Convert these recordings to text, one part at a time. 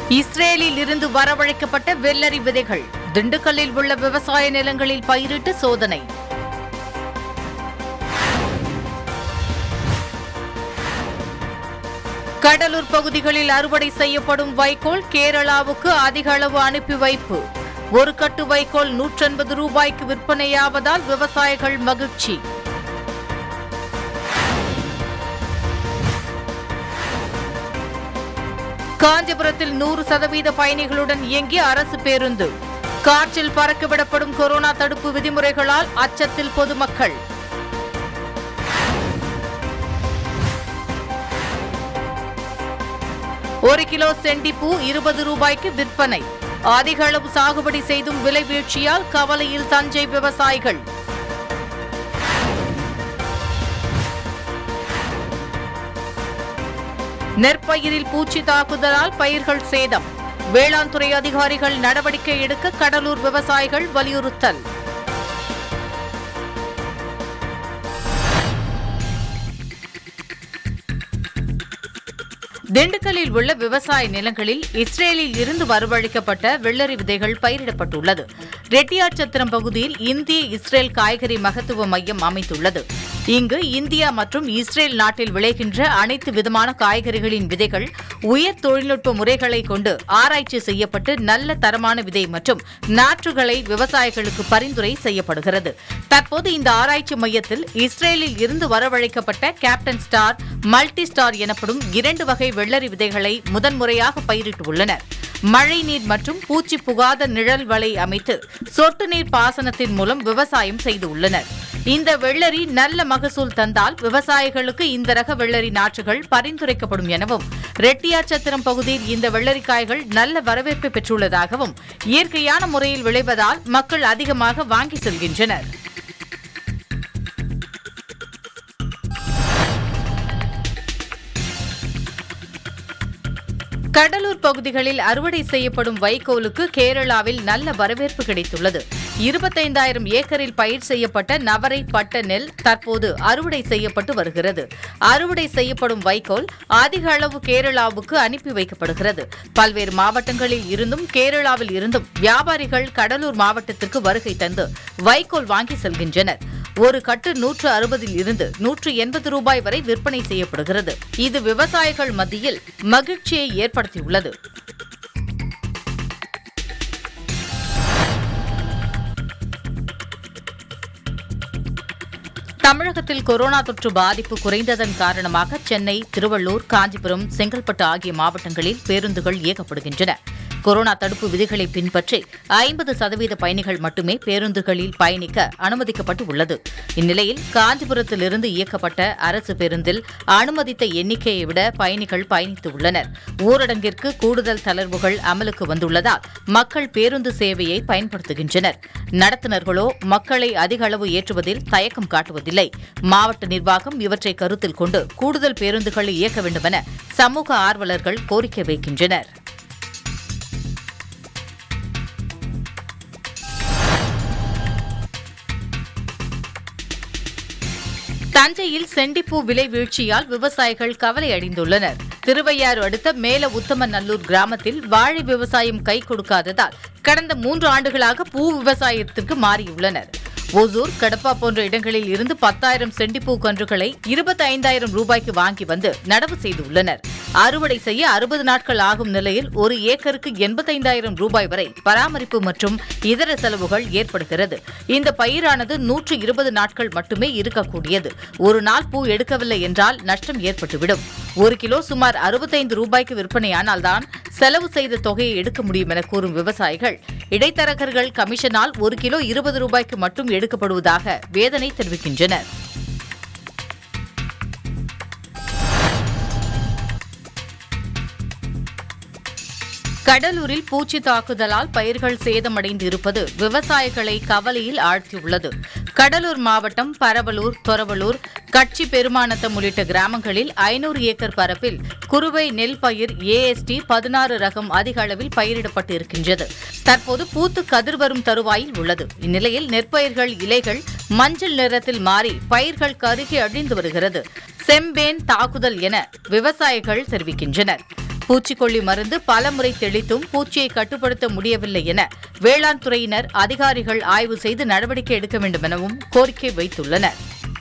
இஸ்ரேலில் இருந்து வரவழைக்கப்பட்ட வெள்ளரி விதைகள் திண்டுக்கல்லில் உள்ள விவசாய நிலங்களில் பயிரிட்டு சோதனை கடலூர் பகுதிகளில் அறுவடை செய்யப்படும் வைக்கோல் கேரளாவுக்கு அதிக அளவு அனுப்பி வைப்பு ஒரு கட்டு வைக்கோல் நூற்றெண்பது ரூபாய்க்கு விற்பனையாவதால் விவசாயிகள் மகிழ்ச்சி காஞ்சிபுரத்தில் நூறு சதவீத பயணிகளுடன் இயங்கிய அரசு பேருந்து காற்றில் பறக்கவிடப்படும் கொரோனா தடுப்பு விதிமுறைகளால் அச்சத்தில் பொதுமக்கள் ஒரு கிலோ செண்டிப்பூ இருபது ரூபாய்க்கு விற்பனை அதிக அளவு சாகுபடி செய்தும் விலை வீழ்ச்சியால் கவலையில் தஞ்சை விவசாயிகள் நெற்பயிரில் பூச்சி தாக்குதலால் பயிர்கள் சேதம் வேளாண் துறை அதிகாரிகள் நடவடிக்கை எடுக்க கடலூர் விவசாயிகள் வலியுறுத்தல் திண்டுக்கல்லில் உள்ள விவசாய நிலங்களில் இஸ்ரேலில் இருந்து வரவழைக்கப்பட்ட வெள்ளரி விதைகள் பயிரிடப்பட்டுள்ளது ரெட்டியார்சத்திரம் பகுதியில் இந்திய இஸ்ரேல் காய்கறி மகத்துவ மையம் அமைத்துள்ளது இங்கு இந்தியா மற்றும் இஸ்ரேல் நாட்டில் விளைகின்ற அனைத்து விதமான காய்கறிகளின் விதைகள் உயர் தொழில்நுட்ப முறைகளை கொண்டு ஆராய்ச்சி செய்யப்பட்டு நல்ல தரமான விதை மற்றும் நாற்றுகளை விவசாயிகளுக்கு பரிந்துரை செய்யப்படுகிறது தற்போது இந்த ஆராய்ச்சி மையத்தில் இஸ்ரேலில் இருந்து வரவழைக்கப்பட்ட கேப்டன் ஸ்டார் மல்டி ஸ்டார் எனப்படும் இரண்டு வகை வெள்ளரி விதைகளை முதன்முறையாக பயிரிட்டுள்ளனர் மழை நீர் மற்றும் பூச்சி புகாத நிழல் வலை அமைத்து சொட்டு நீர் பாசனத்தின் மூலம் விவசாயம் செய்துள்ளனர் இந்த வெள்ளரி நல்ல மகசூல் தந்தால் விவசாயிகளுக்கு இந்த ரக வெள்ளரி நாற்றுகள் பரிந்துரைக்கப்படும் எனவும் ரெட்டியார்சத்திரம் பகுதியில் இந்த வெள்ளரிக்காய்கள் நல்ல வரவேற்பை பெற்றுள்ளதாகவும் இயற்கையான முறையில் விளைவதால் மக்கள் அதிகமாக வாங்கி செல்கின்றனர் கடலூர் பகுதிகளில் அறுவடை செய்யப்படும் வைக்கோலுக்கு கேரளாவில் நல்ல வரவேற்பு கிடைத்துள்ளது இருபத்தைந்தாயிரம் ஏக்கரில் பயிர் செய்யப்பட்ட நவரை பட்ட நெல் தற்போது அறுவடை செய்யப்பட்டு வருகிறது அறுவடை செய்யப்படும் வைக்கோல் அதிக அளவு கேரளாவுக்கு அனுப்பி வைக்கப்படுகிறது பல்வேறு மாவட்டங்களில் இருந்தும் கேரளாவில் இருந்தும் வியாபாரிகள் கடலூர் மாவட்டத்திற்கு வருகை தந்து வைக்கோல் வாங்கி செல்கின்றனர் ஒரு கட்டு நூற்று அறுபதில் இருந்து நூற்று எண்பது ரூபாய் வரை விற்பனை செய்யப்படுகிறது இது விவசாயிகள் மத்தியில் மகிழ்ச்சியை ஏற்படுத்தியுள்ளது தமிழகத்தில் கொரோனா தொற்று பாதிப்பு குறைந்ததன் காரணமாக சென்னை திருவள்ளூர் காஞ்சிபுரம் செங்கல்பட்டு ஆகிய மாவட்டங்களில் பேருந்துகள் இயக்கப்படுகின்றன கொரோனா தடுப்பு விதிகளை பின்பற்றி ஐம்பது சதவீத பயணிகள் மட்டுமே பேருந்துகளில் பயணிக்க அனுமதிக்கப்பட்டு உள்ளது இந்நிலையில் காஞ்சிபுரத்திலிருந்து இயக்கப்பட்ட அரசு பேருந்தில் அனுமதித்த எண்ணிக்கையை விட பயணிகள் பயணித்து உள்ளனர் ஊரடங்கிற்கு கூடுதல் தளர்வுகள் அமலுக்கு வந்துள்ளதால் மக்கள் பேருந்து சேவையை பயன்படுத்துகின்றனர் நடத்துனர்களோ மக்களை அதிக அளவு ஏற்றுவதில் தயக்கம் காட்டுவதில்லை மாவட்ட நிர்வாகம் இவற்றை கருத்தில் கொண்டு கூடுதல் பேருந்துகளை இயக்க வேண்டுமென சமூக ஆர்வலர்கள் கோரிக்கை வைக்கின்றனர் தஞ்சையில் செண்டிப்பூ விலை வீழ்ச்சியால் விவசாயிகள் கவலை அடைந்துள்ளனர் திருவையாறு அடுத்த மேல உத்தமநல்லூர் கிராமத்தில் வாழை விவசாயம் கை கொடுக்காததால் கடந்த மூன்று ஆண்டுகளாக பூ விவசாயத்திற்கு மாறியுள்ளனர் ஒசூர் கடப்பா போன்ற இடங்களில் இருந்து பத்தாயிரம் செண்டிப்பூ கன்றுகளை இருபத்தி ஐந்தாயிரம் ரூபாய்க்கு வாங்கி வந்து நடவு செய்துள்ளனர் அறுவடை செய்ய அறுபது நாட்கள் ஆகும் நிலையில் ஒரு ஏக்கருக்கு எண்பத்தைந்தாயிரம் ரூபாய் வரை பராமரிப்பு மற்றும் இதர செலவுகள் ஏற்படுகிறது இந்த பயிரானது நூற்று இருபது நாட்கள் மட்டுமே இருக்கக்கூடியது ஒரு நாள் பூ எடுக்கவில்லை என்றால் நஷ்டம் ஏற்பட்டுவிடும் ஒரு கிலோ சுமார் அறுபத்தைந்து ரூபாய்க்கு விற்பனையானால்தான் செலவு செய்த தொகையை எடுக்க முடியும் என கூறும் விவசாயிகள் இடைத்தரகர்கள் கமிஷனால் ஒரு கிலோ இருபது ரூபாய்க்கு மட்டும் எடுக்கப்படுவதாக வேதனை தெரிவிக்கின்றனர் கடலூரில் பூச்சி தாக்குதலால் பயிர்கள் சேதமடைந்து இருப்பது விவசாயிகளை கவலையில் ஆழ்த்தியுள்ளது கடலூர் மாவட்டம் பரவலூர் தொரவலூர் கட்சி பெருமானத்தம் உள்ளிட்ட கிராமங்களில் ஐநூறு ஏக்கர் பரப்பில் குறுவை நெல் பயிர் ஏஎஸ்டி பதினாறு ரகம் அதிக அளவில் பயிரிடப்பட்டு இருக்கின்றது தற்போது பூத்து கதிர் வரும் தருவாயில் உள்ளது இந்நிலையில் நெற்பயிர்கள் இலைகள் மஞ்சள் நிறத்தில் மாறி பயிர்கள் கருகி அழிந்து வருகிறது செம்பேன் தாக்குதல் என விவசாயிகள் தெரிவிக்கின்றனர் பூச்சிக்கொல்லி மருந்து பலமுறை தெளித்தும் பூச்சியை கட்டுப்படுத்த முடியவில்லை என வேளாண் துறையினர் அதிகாரிகள் ஆய்வு செய்து நடவடிக்கை எடுக்க வேண்டும் எனவும் கோரிக்கை வைத்துள்ளனர்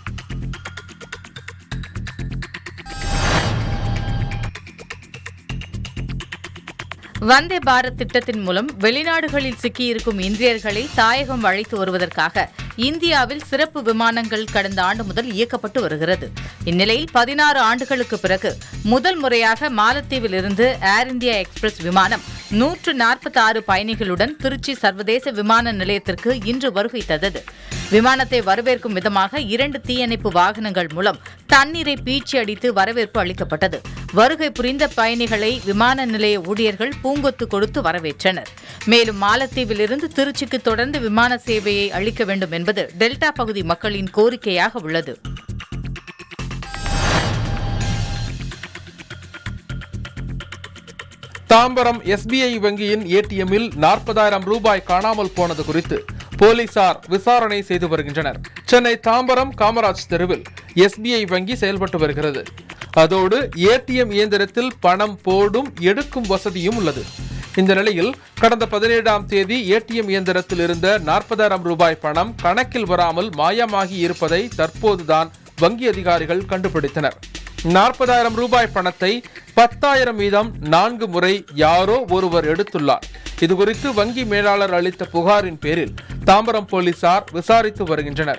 வந்தே பாரத் திட்டத்தின் மூலம் வெளிநாடுகளில் சிக்கியிருக்கும் இந்தியர்களை தாயகம் அழைத்து வருவதற்காக இந்தியாவில் சிறப்பு விமானங்கள் கடந்த ஆண்டு முதல் இயக்கப்பட்டு வருகிறது இந்நிலையில் பதினாறு ஆண்டுகளுக்கு பிறகு முதல் முறையாக மாலத்தீவில் இருந்து ஏர் இந்தியா எக்ஸ்பிரஸ் விமானம் நூற்று நாற்பத்தி ஆறு பயணிகளுடன் திருச்சி சர்வதேச விமான நிலையத்திற்கு இன்று வருகை தந்தது விமானத்தை வரவேற்கும் விதமாக இரண்டு தீயணைப்பு வாகனங்கள் மூலம் தண்ணீரை பீச்சி அடித்து வரவேற்பு அளிக்கப்பட்டது வருகை புரிந்த பயணிகளை விமான நிலைய ஊழியர்கள் பூங்கொத்து கொடுத்து வரவேற்றனர் மேலும் மாலத்தீவில் இருந்து திருச்சிக்கு தொடர்ந்து விமான சேவையை அளிக்க வேண்டும் என்பது டெல்டா பகுதி மக்களின் கோரிக்கையாக உள்ளது தாம்பரம் எஸ்பிஐ வங்கியின் ஏடிஎம்மில் நாற்பதாயிரம் ரூபாய் காணாமல் போனது குறித்து போலீசார் விசாரணை செய்து வருகின்றனர் சென்னை தாம்பரம் காமராஜ் தெருவில் எஸ்பிஐ வங்கி செயல்பட்டு வருகிறது அதோடு ஏடிஎம் இயந்திரத்தில் பணம் போடும் எடுக்கும் வசதியும் உள்ளது இந்த நிலையில் கடந்த பதினேழாம் தேதி ஏடிஎம் இயந்திரத்தில் இருந்த நாற்பதாயிரம் ரூபாய் பணம் கணக்கில் வராமல் மாயமாகி இருப்பதை தற்போதுதான் வங்கி அதிகாரிகள் கண்டுபிடித்தனர் நாற்பதாயிரம் ரூபாய் பணத்தை பத்தாயிரம் வீதம் நான்கு முறை யாரோ ஒருவர் எடுத்துள்ளார் இதுகுறித்து வங்கி மேலாளர் அளித்த புகாரின் பேரில் தாம்பரம் போலீசார் விசாரித்து வருகின்றனர்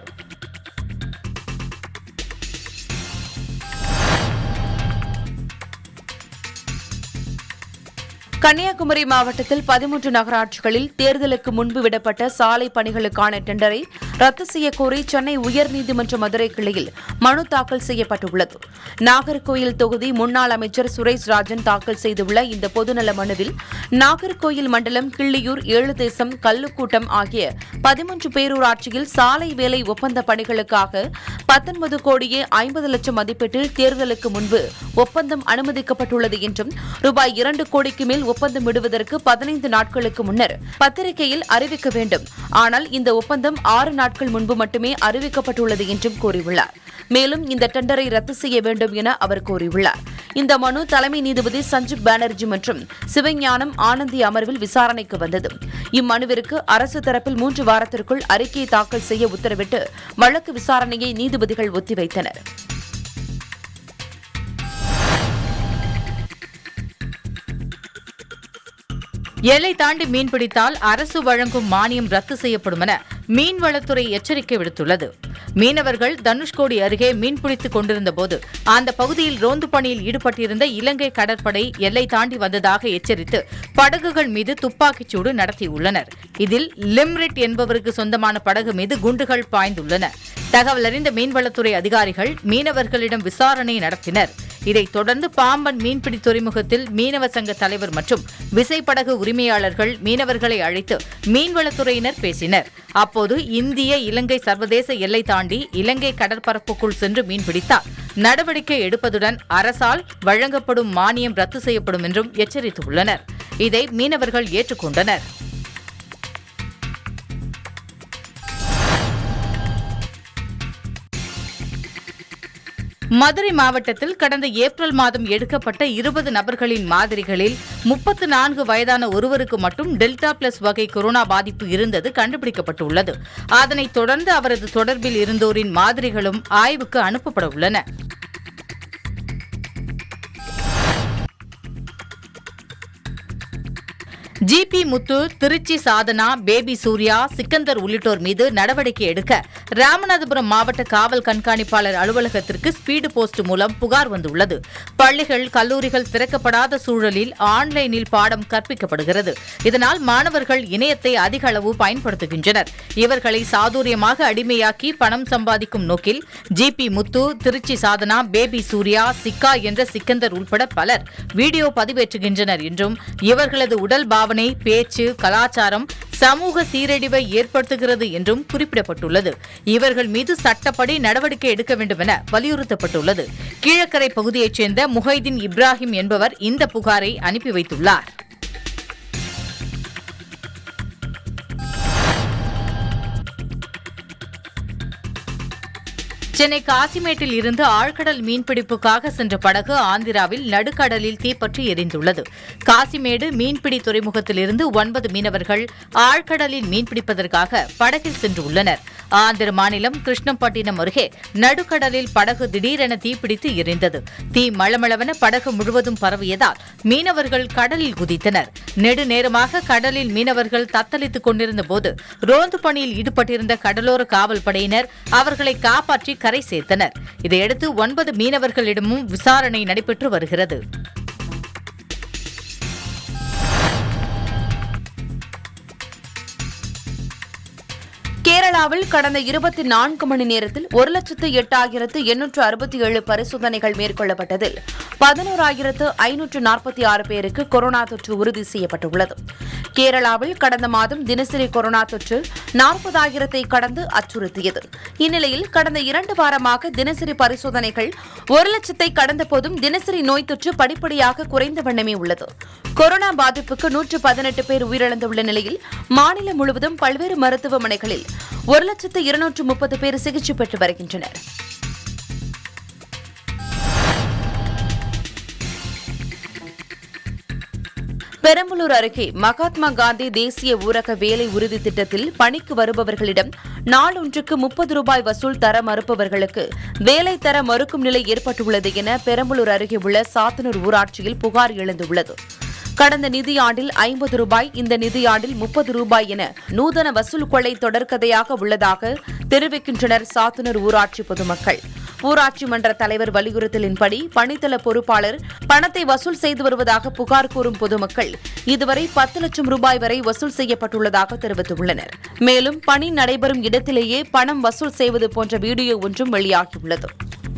கன்னியாகுமரி மாவட்டத்தில் பதிமூன்று நகராட்சிகளில் தேர்தலுக்கு முன்பு விடப்பட்ட சாலை பணிகளுக்கான டெண்டரை ரத்து செய்யக்கோரி சென்னை உயர்நீதிமன்ற மதுரை கிளையில் மனு தாக்கல் செய்யப்பட்டுள்ளது நாகர்கோயில் தொகுதி முன்னாள் அமைச்சர் சுரேஷ் ராஜன் தாக்கல் செய்துள்ள இந்த பொதுநல மனுவில் நாகர்கோயில் மண்டலம் கிள்ளியூர் ஏழு தேசம் கல்லுக்கூட்டம் ஆகிய பதிமூன்று பேரூராட்சியில் சாலை வேலை ஒப்பந்த பணிகளுக்காக பத்தொன்பது கோடியே ஐம்பது லட்சம் மதிப்பீட்டில் தேர்தலுக்கு முன்பு ஒப்பந்தம் அனுமதிக்கப்பட்டுள்ளது என்றும் ரூபாய் இரண்டு கோடிக்கு மேல் ஒப்பந்தம் விடுவதற்கு பதினைந்து நாட்களுக்கு முன்னர் பத்திரிகையில் அறிவிக்க வேண்டும் ஆனால் இந்த ஒப்பந்தம் ஆறு நாட்கள் முன்பு மட்டுமே அறிவிக்கப்பட்டுள்ளது என்றும் கூறியுள்ளார் மேலும் இந்த டெண்டரை ரத்து செய்ய வேண்டும் என அவர் கூறியுள்ளார் இந்த மனு தலைமை நீதிபதி சஞ்சீப் பானர்ஜி மற்றும் சிவஞானம் ஆனந்தி அமர்வில் விசாரணைக்கு வந்தது இம்மனுவிற்கு அரசு தரப்பில் மூன்று வாரத்திற்குள் அறிக்கையை தாக்கல் செய்ய உத்தரவிட்டு வழக்கு விசாரணையை நீதிபதிகள் ஒத்திவைத்தனர் எல்லை தாண்டி மீன்பிடித்தால் அரசு வழங்கும் மானியம் ரத்து செய்யப்படும் என மீன்வளத்துறை எச்சரிக்கை விடுத்துள்ளது மீனவர்கள் தனுஷ்கோடி அருகே மீன்பிடித்துக் கொண்டிருந்த போது அந்த பகுதியில் ரோந்து பணியில் ஈடுபட்டிருந்த இலங்கை கடற்படை எல்லை தாண்டி வந்ததாக எச்சரித்து படகுகள் மீது துப்பாக்கிச் சூடு நடத்தியுள்ளனர் இதில் லிம்ரிட் என்பவருக்கு சொந்தமான படகு மீது குண்டுகள் பாய்ந்துள்ளன தகவல் அறிந்த மீன்வளத்துறை அதிகாரிகள் மீனவர்களிடம் விசாரணை நடத்தினர் இதைத் தொடர்ந்து பாம்பன் மீன்பிடி துறைமுகத்தில் மீனவ சங்க தலைவர் மற்றும் விசைப்படகு உரிமையாளர்கள் மீனவர்களை அழைத்து மீன்வளத்துறையினர் பேசினர் அப்போது இந்திய இலங்கை சர்வதேச எல்லை தாண்டி இலங்கை கடற்பரப்புக்குள் சென்று மீன்பிடித்தால் நடவடிக்கை எடுப்பதுடன் அரசால் வழங்கப்படும் மானியம் ரத்து செய்யப்படும் என்றும் எச்சரித்துள்ளனர் இதை மீனவர்கள் ஏற்றுக்கொண்டனர் மதுரை மாவட்டத்தில் கடந்த ஏப்ரல் மாதம் எடுக்கப்பட்ட இருபது நபர்களின் மாதிரிகளில் முப்பத்து நான்கு வயதான ஒருவருக்கு மட்டும் டெல்டா பிளஸ் வகை கொரோனா பாதிப்பு இருந்தது கண்டுபிடிக்கப்பட்டுள்ளது அதனைத் தொடர்ந்து அவரது தொடர்பில் இருந்தோரின் மாதிரிகளும் ஆய்வுக்கு அனுப்பப்பட உள்ளன ஜிபி முத்து திருச்சி சாதனா பேபி சூர்யா சிக்கந்தர் உள்ளிட்டோர் மீது நடவடிக்கை எடுக்க ராமநாதபுரம் மாவட்ட காவல் கண்காணிப்பாளர் அலுவலகத்திற்கு ஸ்பீடு போஸ்ட் மூலம் புகார் வந்துள்ளது பள்ளிகள் கல்லூரிகள் திறக்கப்படாத சூழலில் ஆன்லைனில் பாடம் கற்பிக்கப்படுகிறது இதனால் மாணவர்கள் இணையத்தை அதிக அளவு பயன்படுத்துகின்றனர் இவர்களை சாதுரியமாக அடிமையாக்கி பணம் சம்பாதிக்கும் நோக்கில் ஜிபி முத்து திருச்சி சாதனா பேபி சூர்யா சிக்கா என்ற சிக்கந்தர் உள்பட பலர் வீடியோ பதிவேற்றுகின்றனர் என்றும் இவர்களது உடல் பாவனை பேச்சு கலாச்சாரம் சமூக சீரழிவை ஏற்படுத்துகிறது என்றும் குறிப்பிடப்பட்டுள்ளது இவர்கள் மீது சட்டப்படி நடவடிக்கை எடுக்க வேண்டும் என வலியுறுத்தப்பட்டுள்ளது கீழக்கரை பகுதியைச் சேர்ந்த முஹைதீன் இப்ராஹிம் என்பவர் இந்த புகாரை அனுப்பி வைத்துள்ளார் சென்னை காசிமேட்டில் இருந்து ஆழ்கடல் மீன்பிடிப்புக்காக சென்ற படகு ஆந்திராவில் நடுக்கடலில் தீப்பற்றி எரிந்துள்ளது காசிமேடு மீன்பிடி துறைமுகத்திலிருந்து ஒன்பது மீனவர்கள் ஆழ்கடலில் மீன்பிடிப்பதற்காக படகில் சென்றுள்ளனர் ஆந்திர மாநிலம் கிருஷ்ணப்பட்டினம் அருகே நடுக்கடலில் படகு திடீரென தீப்பிடித்து எரிந்தது தீ மளமளவென படகு முழுவதும் பரவியதால் மீனவர்கள் கடலில் குதித்தனர் நெடுநேரமாக கடலில் மீனவர்கள் தத்தளித்துக் கொண்டிருந்த போது ரோந்து பணியில் ஈடுபட்டிருந்த கடலோர காவல் படையினர் அவர்களை காப்பாற்றி கரை சேர்த்தனர் இதையடுத்து ஒன்பது மீனவர்களிடமும் விசாரணை நடைபெற்று வருகிறது கேரளாவில் கடந்த இருபத்தி நான்கு மணி நேரத்தில் ஒரு லட்சத்து எட்டாயிரத்து எண்ணூற்று அறுபத்தி ஏழு பரிசோதனைகள் மேற்கொள்ளப்பட்டதில் பதினோராயிரத்து ஐநூற்று நாற்பத்தி ஆறு பேருக்கு கொரோனா தொற்று உறுதி செய்யப்பட்டுள்ளது கேரளாவில் கடந்த மாதம் தினசரி கொரோனா தொற்று நாற்பதாயிரத்தை கடந்து அச்சுறுத்தியது இந்நிலையில் கடந்த இரண்டு வாரமாக தினசரி பரிசோதனைகள் ஒரு லட்சத்தை கடந்த போதும் தினசரி நோய் தொற்று படிப்படியாக குறைந்த வண்ணமே உள்ளது கொரோனா பாதிப்புக்கு நூற்று பதினெட்டு பேர் உயிரிழந்துள்ள நிலையில் மாநிலம் முழுவதும் பல்வேறு மருத்துவமனைகளில் ஒரு லட்சத்து இருநூற்று முப்பது பேர் சிகிச்சை பெற்று வருகின்றனர் பெரம்பலூர் அருகே மகாத்மா காந்தி தேசிய ஊரக வேலை உறுதி திட்டத்தில் பணிக்கு வருபவர்களிடம் நாளொன்றுக்கு முப்பது ரூபாய் வசூல் தர மறுப்பவர்களுக்கு வேலை தர மறுக்கும் நிலை ஏற்பட்டுள்ளது என பெரம்பலூர் அருகே உள்ள சாத்தனூர் ஊராட்சியில் புகார் எழுந்துள்ளது கடந்த நிதியாண்டில் ஐம்பது ரூபாய் இந்த நிதியாண்டில் முப்பது ரூபாய் என நூதன வசூல் கொள்ளை தொடர்கதையாக உள்ளதாக தெரிவிக்கின்றனர் சாத்தனூர் ஊராட்சி பொதுமக்கள் ஊராட்சி மன்ற தலைவர் வலியுறுத்தலின்படி பணித்தள பொறுப்பாளர் பணத்தை வசூல் செய்து வருவதாக புகார் கூறும் பொதுமக்கள் இதுவரை பத்து லட்சம் ரூபாய் வரை வசூல் செய்யப்பட்டுள்ளதாக தெரிவித்துள்ளனர் மேலும் பணி நடைபெறும் இடத்திலேயே பணம் வசூல் செய்வது போன்ற வீடியோ ஒன்றும் வெளியாகியுள்ளது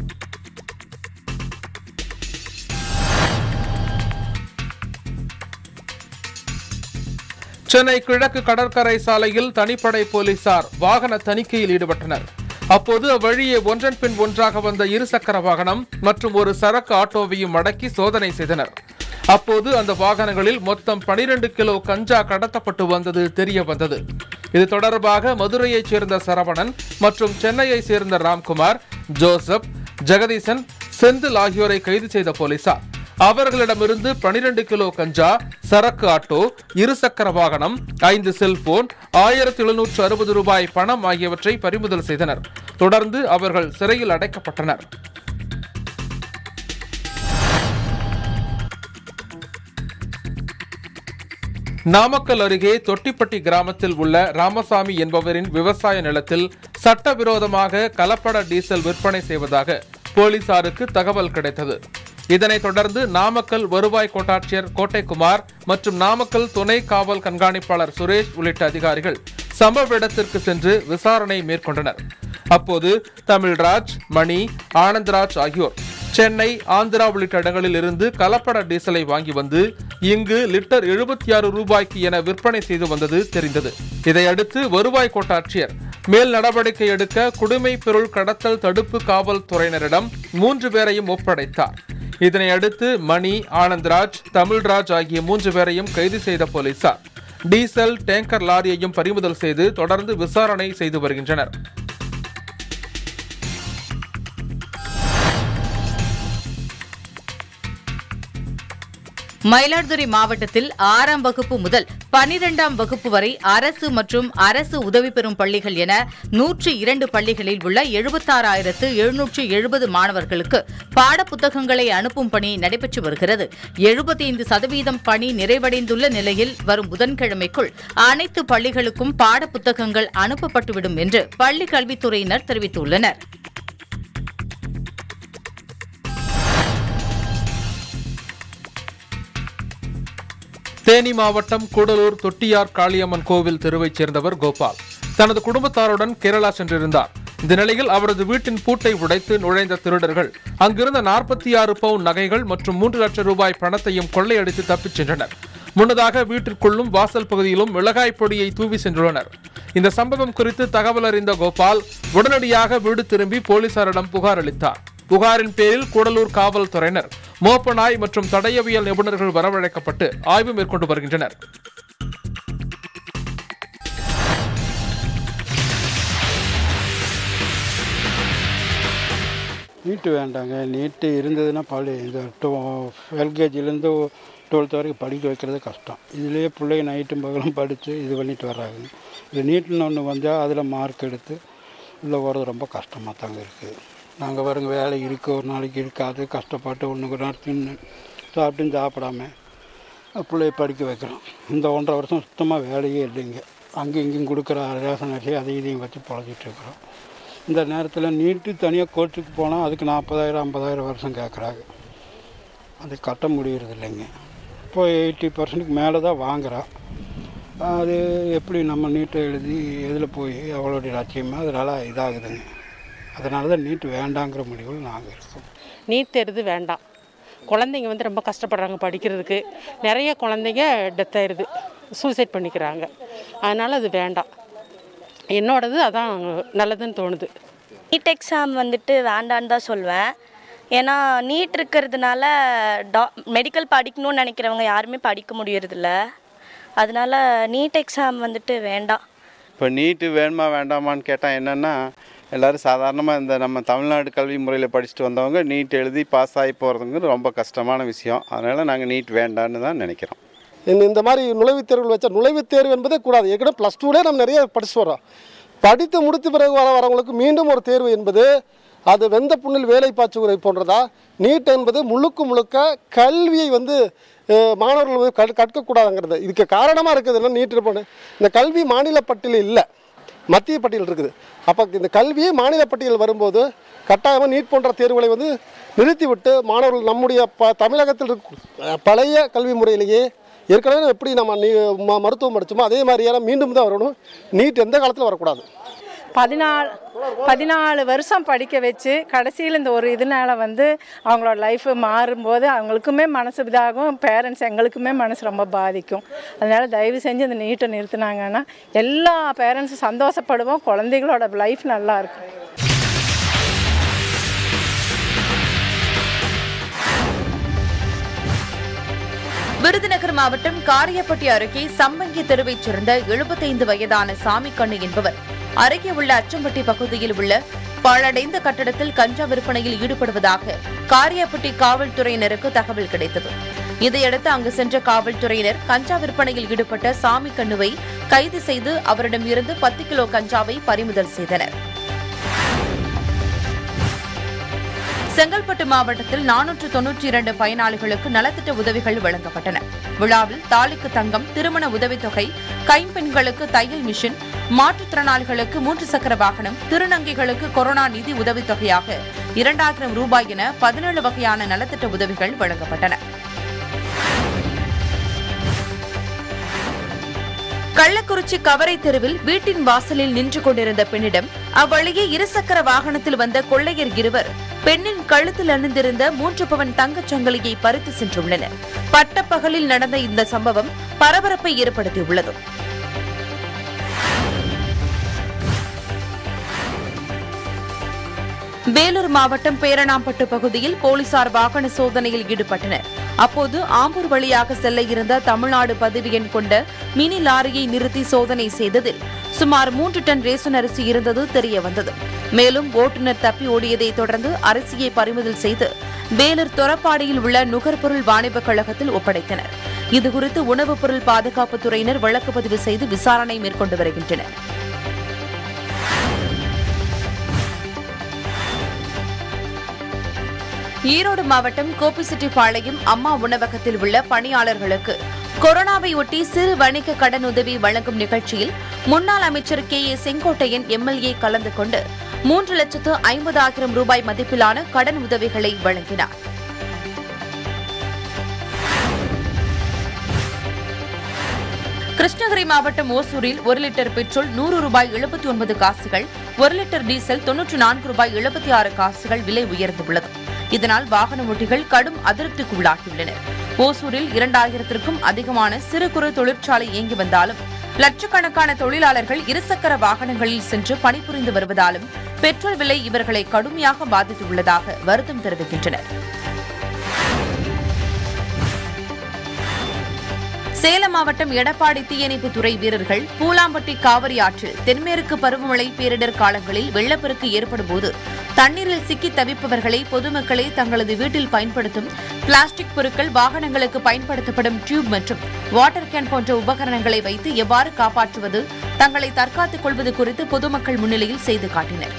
சென்னை கிழக்கு கடற்கரை சாலையில் தனிப்படை போலீசார் வாகன தணிக்கையில் ஈடுபட்டனர் அப்போது அவ்வழியே ஒன்றன் பின் ஒன்றாக வந்த இருசக்கர வாகனம் மற்றும் ஒரு சரக்கு ஆட்டோவையும் அடக்கி சோதனை செய்தனர் அப்போது அந்த வாகனங்களில் மொத்தம் 12 கிலோ கஞ்சா கடத்தப்பட்டு வந்தது தெரிய வந்தது இது தொடர்பாக மதுரையைச் சேர்ந்த சரவணன் மற்றும் சென்னையைச் சேர்ந்த ராம்குமார் ஜோசப் ஜெகதீசன் செந்தில் ஆகியோரை கைது செய்த போலீசார் அவர்களிடமிருந்து 12 கிலோ கஞ்சா சரக்கு ஆட்டோ இருசக்கர வாகனம் ஐந்து செல்போன் ஆயிரத்தி எழுநூற்று அறுபது ரூபாய் பணம் ஆகியவற்றை பறிமுதல் செய்தனர் தொடர்ந்து அவர்கள் சிறையில் அடைக்கப்பட்டனர் நாமக்கல் அருகே தொட்டிப்பட்டி கிராமத்தில் உள்ள ராமசாமி என்பவரின் விவசாய நிலத்தில் சட்டவிரோதமாக கலப்பட டீசல் விற்பனை செய்வதாக போலீசாருக்கு தகவல் கிடைத்தது இதனைத் தொடர்ந்து நாமக்கல் வருவாய் கோட்டாட்சியர் கோட்டைக்குமார் மற்றும் நாமக்கல் துணை காவல் கண்காணிப்பாளர் சுரேஷ் உள்ளிட்ட அதிகாரிகள் சம்பவ இடத்திற்கு சென்று விசாரணை மேற்கொண்டனர் அப்போது தமிழ்ராஜ் மணி ஆனந்த்ராஜ் ஆகியோர் சென்னை ஆந்திரா உள்ளிட்ட இடங்களில் இருந்து கலப்பட டீசலை வாங்கி வந்து இங்கு லிட்டர் எழுபத்தி ஆறு ரூபாய்க்கு என விற்பனை செய்து வந்தது தெரிந்தது இதையடுத்து வருவாய் கோட்டாட்சியர் மேல் நடவடிக்கை எடுக்க குடிமை பொருள் கடத்தல் தடுப்பு காவல்துறையினரிடம் மூன்று பேரையும் ஒப்படைத்தார் இதனை அடுத்து மணி ஆனந்த்ராஜ் தமிழ்ராஜ் ஆகிய மூன்று பேரையும் கைது செய்த போலீசார் டீசல் டேங்கர் லாரியையும் பறிமுதல் செய்து தொடர்ந்து விசாரணை செய்து வருகின்றனர் மயிலாடுதுறை மாவட்டத்தில் ஆறாம் வகுப்பு முதல் பனிரெண்டாம் வகுப்பு வரை அரசு மற்றும் அரசு உதவி பெறும் பள்ளிகள் என நூற்றி இரண்டு பள்ளிகளில் உள்ள எழுபத்தாறாயிரத்து எழுநூற்று எழுபது மாணவர்களுக்கு பாடப்புத்தகங்களை அனுப்பும் பணி நடைபெற்று வருகிறது எழுபத்தைந்து சதவீதம் பணி நிறைவடைந்துள்ள நிலையில் வரும் புதன்கிழமைக்குள் அனைத்து பள்ளிகளுக்கும் பாடப்புத்தகங்கள் அனுப்பப்பட்டுவிடும் என்று பள்ளிக் கல்வித்துறையினர் தெரிவித்துள்ளனர் தேனி மாவட்டம் கூடலூர் தொட்டியார் காளியம்மன் கோவில் தெருவைச் சேர்ந்தவர் கோபால் தனது குடும்பத்தாருடன் கேரளா சென்றிருந்தார் இந்த நிலையில் அவரது வீட்டின் பூட்டை உடைத்து நுழைந்த திருடர்கள் அங்கிருந்த நாற்பத்தி ஆறு பவுன் நகைகள் மற்றும் மூன்று லட்சம் ரூபாய் பணத்தையும் கொள்ளையடித்து தப்பிச் சென்றனர் முன்னதாக வீட்டிற்குள்ளும் வாசல் பகுதியிலும் மிளகாய் பொடியை தூவி சென்றுள்ளனர் இந்த சம்பவம் குறித்து தகவல் அறிந்த கோபால் உடனடியாக வீடு திரும்பி போலீசாரிடம் புகார் அளித்தார் புகாரின் பேரில் கூடலூர் காவல்துறையினர் மோப்ப நாய் மற்றும் தடயவியல் நிபுணர்கள் வரவழைக்கப்பட்டு ஆய்வு மேற்கொண்டு வருகின்றனர் நீட்டு வேண்டாங்க நீட்டு இருந்ததுன்னா பள்ளி இந்த டூ எல்கேஜிலேருந்து டுவெல்த் வரைக்கும் படிக்க வைக்கிறது கஷ்டம் இதுலேயே பிள்ளைங்க நைட்டும் பகலும் படித்து இது பண்ணிட்டு வர்றாங்க இது நீட்டுன்னு ஒன்று வந்தால் அதில் மார்க் எடுத்து உள்ளே போகிறது ரொம்ப கஷ்டமாக தாங்க இருக்குது நாங்கள் வருங்க வேலை இருக்குது ஒரு நாளைக்கு இருக்காது கஷ்டப்பட்டு ஒன்று ஒரு நேரம் தின்னு சாப்பிட்டும் சாப்பிடாம பிள்ளைய படிக்க வைக்கிறோம் இந்த ஒன்றரை வருஷம் சுத்தமாக வேலையே இல்லைங்க அங்கேயும் இங்கேயும் கொடுக்குற ரேஷன் அரிசி அதை இதையும் வச்சு பொழைச்சிட்டு இருக்கிறோம் இந்த நேரத்தில் நீட்டு தனியாக கோர்ட்டுக்கு போனால் அதுக்கு நாற்பதாயிரம் ஐம்பதாயிரம் வருஷம் கேட்குறாங்க அது கட்ட முடியறது இல்லைங்க இப்போ எயிட்டி பர்சன்ட்டுக்கு மேலே தான் வாங்குறா அது எப்படி நம்ம நீட்டை எழுதி எதில் போய் அவளுடைய லட்சியமாக அதனால் இதாகுதுங்க அதனால தான் நீட்டு வேண்டாங்கிற முடிவில் நாங்கள் இருக்கோம் நீட் தேர்வு வேண்டாம் குழந்தைங்க வந்து ரொம்ப கஷ்டப்படுறாங்க படிக்கிறதுக்கு நிறைய குழந்தைங்க டெத் ஆயிடுது சூசைட் பண்ணிக்கிறாங்க அதனால் அது வேண்டாம் என்னோடது அதான் நல்லதுன்னு தோணுது நீட் எக்ஸாம் வந்துட்டு வேண்டான்னு தான் சொல்வேன் ஏன்னா நீட் இருக்கிறதுனால டா மெடிக்கல் படிக்கணும்னு நினைக்கிறவங்க யாருமே படிக்க முடியறதில்ல அதனால நீட் எக்ஸாம் வந்துட்டு வேண்டாம் இப்போ நீட்டு வேணுமா வேண்டாமான்னு கேட்டால் என்னென்னா எல்லோரும் சாதாரணமாக இந்த நம்ம தமிழ்நாடு கல்வி முறையில் படிச்சுட்டு வந்தவங்க நீட் எழுதி பாஸ் ஆகி போகிறதுங்கிறது ரொம்ப கஷ்டமான விஷயம் அதனால் நாங்கள் நீட் வேண்டான்னு தான் நினைக்கிறோம் இந்த இந்த மாதிரி நுழைவுத் தேர்வுகள் வச்சா நுழைவுத் தேர்வு என்பதே கூடாது ஏற்கனவே ப்ளஸ் டூலே நம்ம நிறைய படிச்சு வரோம் படித்து முடித்த பிறகு வர வரவங்களுக்கு மீண்டும் ஒரு தேர்வு என்பது அது வெந்த புண்ணில் வேலை பாய்ச்சுகுறை போன்றதா நீட் என்பது முழுக்க முழுக்க கல்வியை வந்து அஹ், மாணவர்கள் வந்து கற் கற்கக்கூடாதுங்கிறது இதுக்கு காரணமாக இருக்குது என்ன நீட் இருப்போன்னு இந்த கல்வி மாநில பட்டியலில் இல்லை மத்திய பட்டியல் இருக்குது அப்போ இந்த கல்வியே மாநில பட்டியல் வரும்போது கட்டாயமாக நீட் போன்ற தேர்வுகளை வந்து நிறுத்திவிட்டு மாணவர்கள் நம்முடைய ப தமிழகத்தில் இருக்க பழைய கல்வி முறையிலேயே ஏற்கனவே எப்படி நம்ம நீ ம- மருத்துவம் படித்தோமோ அதே மாதிரியான மீண்டும் தான் வரணும் நீட் எந்த காலத்தில் வரக்கூடாது பதினாலு பதினாலு வருஷம் படிக்க வச்சு கடைசியில் இந்த ஒரு இதனால வந்து அவங்களோட லைஃப் மாறும்போது அவங்களுக்குமே மனசு இதாகும் பேரண்ட்ஸ் எங்களுக்குமே மனசு ரொம்ப பாதிக்கும் அதனால் தயவு செஞ்சு இந்த நீட்டை நிறுத்துனாங்கன்னா எல்லா பேரண்ட்ஸும் சந்தோஷப்படுவோம் குழந்தைகளோட லைஃப் நல்லா இருக்கும் விருதுநகர் மாவட்டம் காரியப்பட்டி அருகே சம்பங்கி தெருவைச் சேர்ந்த எழுபத்தைந்து வயதான சாமிக்கண்ணு என்பவர் அருகே உள்ள அச்சம்பட்டி பகுதியில் உள்ள பாழடைந்த கட்டடத்தில் கஞ்சா விற்பனையில் ஈடுபடுவதாக காரியப்பட்டி காவல்துறையினருக்கு தகவல் கிடைத்தது இதையடுத்து அங்கு சென்ற காவல்துறையினர் கஞ்சா விற்பனையில் ஈடுபட்ட சாமிக்கண்ணுவை கைது செய்து அவரிடம் இருந்து பத்து கிலோ கஞ்சாவை பறிமுதல் செய்தனர் செங்கல்பட்டு மாவட்டத்தில் நானூற்று தொன்னூற்றி இரண்டு பயனாளிகளுக்கு நலத்திட்ட உதவிகள் வழங்கப்பட்டன விழாவில் தாலிக்கு தங்கம் திருமண உதவித்தொகை கைம்பெண்களுக்கு தையல் மிஷின் மாற்றுத்திறனாளிகளுக்கு மூன்று சக்கர வாகனம் திருநங்கைகளுக்கு கொரோனா நிதி உதவித்தொகையாக இரண்டாயிரம் ரூபாய் என பதினேழு வகையான நலத்திட்ட உதவிகள் வழங்கப்பட்டன கள்ளக்குறிச்சி கவரை தெருவில் வீட்டின் வாசலில் நின்று கொண்டிருந்த பெண்ணிடம் அவ்வழியே இருசக்கர வாகனத்தில் வந்த கொள்ளையர் இருவர் பெண்ணின் கழுத்தில் அணிந்திருந்த மூன்று பவன் தங்கச் சங்கிலியை பறித்து சென்றுள்ளனர் பட்டப்பகலில் நடந்த இந்த சம்பவம் பரபரப்பை ஏற்படுத்தியுள்ளது வேலூர் மாவட்டம் பேரணாம்பட்டு பகுதியில் போலீசார் வாகன சோதனையில் ஈடுபட்டனர் அப்போது ஆம்பூர் வழியாக செல்ல இருந்த தமிழ்நாடு பதிவு எண் கொண்ட மினி லாரியை நிறுத்தி சோதனை செய்ததில் சுமார் மூன்று டன் ரேஷன் அரிசி இருந்தது தெரிய வந்தது மேலும் ஓட்டுநர் தப்பி ஓடியதை தொடர்ந்து அரிசியை பறிமுதல் செய்து வேலூர் தொரப்பாடியில் உள்ள நுகர்பொருள் வாணிபக் கழகத்தில் ஒப்படைத்தனர் இதுகுறித்து உணவுப் பொருள் பாதுகாப்புத் துறையினர் வழக்கு பதிவு செய்து விசாரணை மேற்கொண்டு வருகின்றனர் ஈரோடு மாவட்டம் கோபிச்செட்டிப்பாளையம் அம்மா உணவகத்தில் உள்ள பணியாளர்களுக்கு கொரோனாவை ஒட்டி சிறு வணிக கடன் உதவி வழங்கும் நிகழ்ச்சியில் முன்னாள் அமைச்சர் கே ஏ செங்கோட்டையன் எம்எல்ஏ கலந்து கொண்டு மூன்று லட்சத்து ஐம்பதாயிரம் ரூபாய் மதிப்பிலான கடன் உதவிகளை வழங்கினார் கிருஷ்ணகிரி மாவட்டம் ஓசூரில் ஒரு லிட்டர் பெட்ரோல் நூறு ரூபாய் எழுபத்தி ஒன்பது காசுகள் ஒரு லிட்டர் டீசல் தொன்னூற்று நான்கு ரூபாய் எழுபத்தி ஆறு காசுகள் விலை உயர்ந்துள்ளது இதனால் வாகன ஓட்டிகள் கடும் அதிருப்திக்குள்ளாகியுள்ளனர் ஓசூரில் இரண்டாயிரத்திற்கும் அதிகமான சிறு குறு தொழிற்சாலை இயங்கி வந்தாலும் லட்சக்கணக்கான தொழிலாளர்கள் இருசக்கர வாகனங்களில் சென்று பணிபுரிந்து வருவதாலும் பெட்ரோல் விலை இவர்களை கடுமையாக பாதித்துள்ளதாக வருத்தம் தெரிவிக்கின்றனர் சேலம் மாவட்டம் எடப்பாடி தீயணைப்பு துறை வீரர்கள் பூலாம்பட்டி காவிரி ஆற்றில் தென்மேற்கு பருவமழை பேரிடர் காலங்களில் வெள்ளப்பெருக்கு ஏற்படும் போது தண்ணீரில் சிக்கி தவிப்பவர்களை பொதுமக்களே தங்களது வீட்டில் பயன்படுத்தும் பிளாஸ்டிக் பொருட்கள் வாகனங்களுக்கு பயன்படுத்தப்படும் டியூப் மற்றும் வாட்டர் கேன் போன்ற உபகரணங்களை வைத்து எவ்வாறு காப்பாற்றுவது தங்களை தற்காத்துக் கொள்வது குறித்து பொதுமக்கள் முன்னிலையில் செய்து காட்டினர்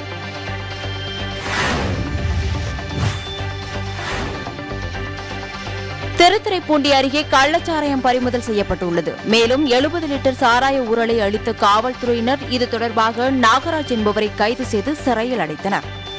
திருத்துறைப்பூண்டி அருகே கள்ளச்சாராயம் பறிமுதல் செய்யப்பட்டுள்ளது மேலும் எழுபது லிட்டர் சாராய ஊரலை அளித்த காவல்துறையினர் இது தொடர்பாக நாகராஜ் என்பவரை கைது செய்து சிறையில் அடைத்தனர்